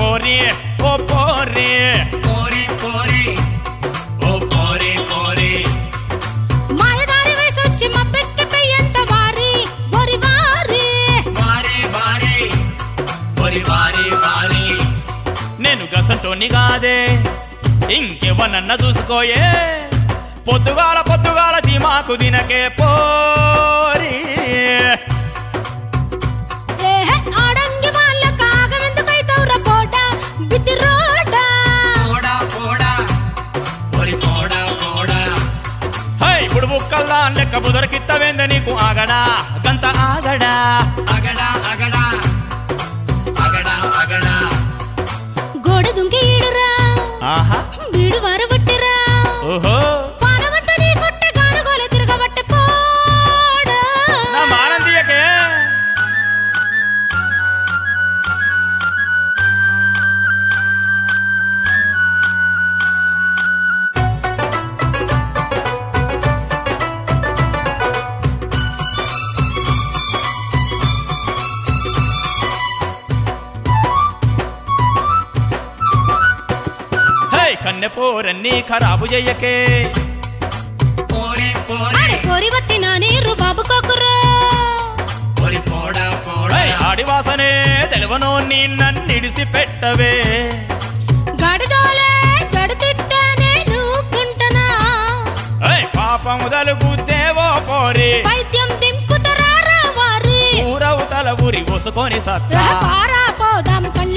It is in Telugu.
పోరి ఓ పోరి పోరి పోరి ఓ పోరి పోరి మాయదారి వయసొచ్చి మబ్బెక్కి పెయ్యంత వారి ఒరి వారి వారి వారి పోరి వారి వారి నేను గసంటోని కాదే ఇంకెవనన్న చూసుకోయే పొద్దుగాల పొద్దుగాల దిమాకు దినకే పోరి ఏహే ఆడంగి వాళ్ళ కాగమెందుకైతవురా బోడ బితి రోడా పోడా పోడా పోరి పోడా పోడా హై ఇప్పుడు బుక్కల్లా లెక్క బుదరకిత్తవేంద నీకు ఆగడా గంత ఆగడా అగడా అగడా అగడా అగడా గోడ దుంకి ఈడురా ఆహా బీడు వారబట్టిరా ఓహో పానవంత నీ సుట్టె గానుగోలె తిరగబట్టె పోడా నా మానం తీయకే హై కన్నె పోరన్ని ఖరాబు చెయ్యకే పోరి పోరి అరే కోరి వట్టిన నీరు బాబు కోకురా పోరి పోడా పోడా హై ఆడివాసనే తెలవనో నీ నన్నిడిసి పెట్టవే గడిదోలే గడితిట్టనే నూకుంటనా హై పాపము తలుగుతేవో పోరి వైద్యం దింపుతరా వారి ఊరవు తల ఊరి పోసుకొని సత్తా పారా పోదాం కండ